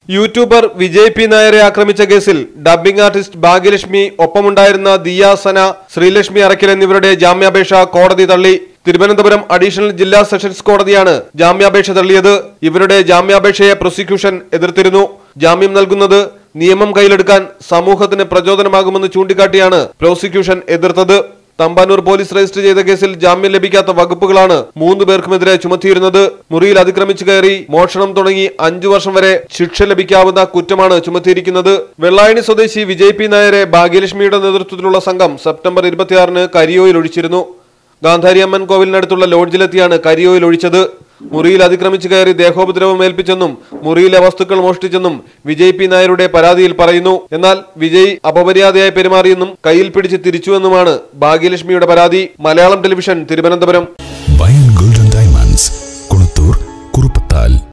YouTuber Vijay P നായരെ ആക്രമിച്ച കേസിൽ ഡബ്ബിംഗ് ആർട്ടിസ്റ്റ് ഭാഗ്യലക്ഷ്മി ഒപ്പമുണ്ടായിരുന്ന ദിയാസന ശ്രീലക്ഷ്മി അറക്കൽ എന്നിവരുടെ ജാമ്യാപേക്ഷ കോടതി തള്ളി തിരുവനന്തപുരം അഡീഷണൽ ജില്ലാ സെഷൻസ് കോടതിയാണ് ജാമ്യാപേക്ഷ തള്ളിയത് ഇവരുടെ ജാമ്യാപേക്ഷയെ പ്രോസിക്യൂഷൻ എതിർത്തിരുന്നു ജാമ്യം നൽകുന്നത് നിയമം കയ്യിലെടുക്കാൻ സമൂഹത്തിന് പ്രചോദനമാകുമെന്ന് ചൂണ്ടിക്കാട്ടിയാണ് പ്രോസിക്യൂഷൻ എതിർത്തത് തമ്പാനൂർ പോലീസ് രജിസ്റ്റർ ചെയ്ത കേസിൽ ജാമ്യം ലഭിക്കാത്ത വകുപ്പുകളാണ് മൂന്ന് പേർക്കുമെതിരെ ചുമത്തിയിരുന്നത് മുറിയിൽ അതിക്രമിച്ചു കയറി മോഷണം തുടങ്ങി അഞ്ചു വർഷം വരെ ശിക്ഷ ലഭിക്കാവുന്ന കുറ്റമാണ് ചുമത്തിയിരിക്കുന്നത് വെള്ളായണി സ്വദേശി വിജയ് പി നായരെ ഭാഗ്യലക്ഷ്മിയുടെ നേതൃത്വത്തിലുള്ള സംഘം സെപ്റ്റംബർ ഇരുപത്തിയാറിന് കരിയോയിൽ ഒഴിച്ചിരുന്നു ഗാന്ധാരി അമ്മൻ കോവിലിനടുത്തുള്ള ലോഡ്ജിലെത്തിയാണ് കരിയോയിൽ ഒഴിച്ചത് മുറിയിൽ അതിക്രമിച്ചു കയറി ദേഹോപദ്രവം ഏൽപ്പിച്ചെന്നും മുറിയിലെ വസ്തുക്കൾ മോഷ്ടിച്ചെന്നും വിജയ് പി നായരുടെ പരാതിയിൽ പറയുന്നു എന്നാൽ വിജയ് അപമര്യാദയായി പെരുമാറിയെന്നും കയ്യിൽ പിടിച്ച് തിരിച്ചുവെന്നുമാണ് ഭാഗ്യലക്ഷ്മിയുടെ പരാതി മലയാളം ടെലിവിഷൻ തിരുവനന്തപുരം ബയൻ ഗോൾഡൻ ഡയമണ്ട്സ് കുളത്തൂർ കുറുപ്പത്താൽ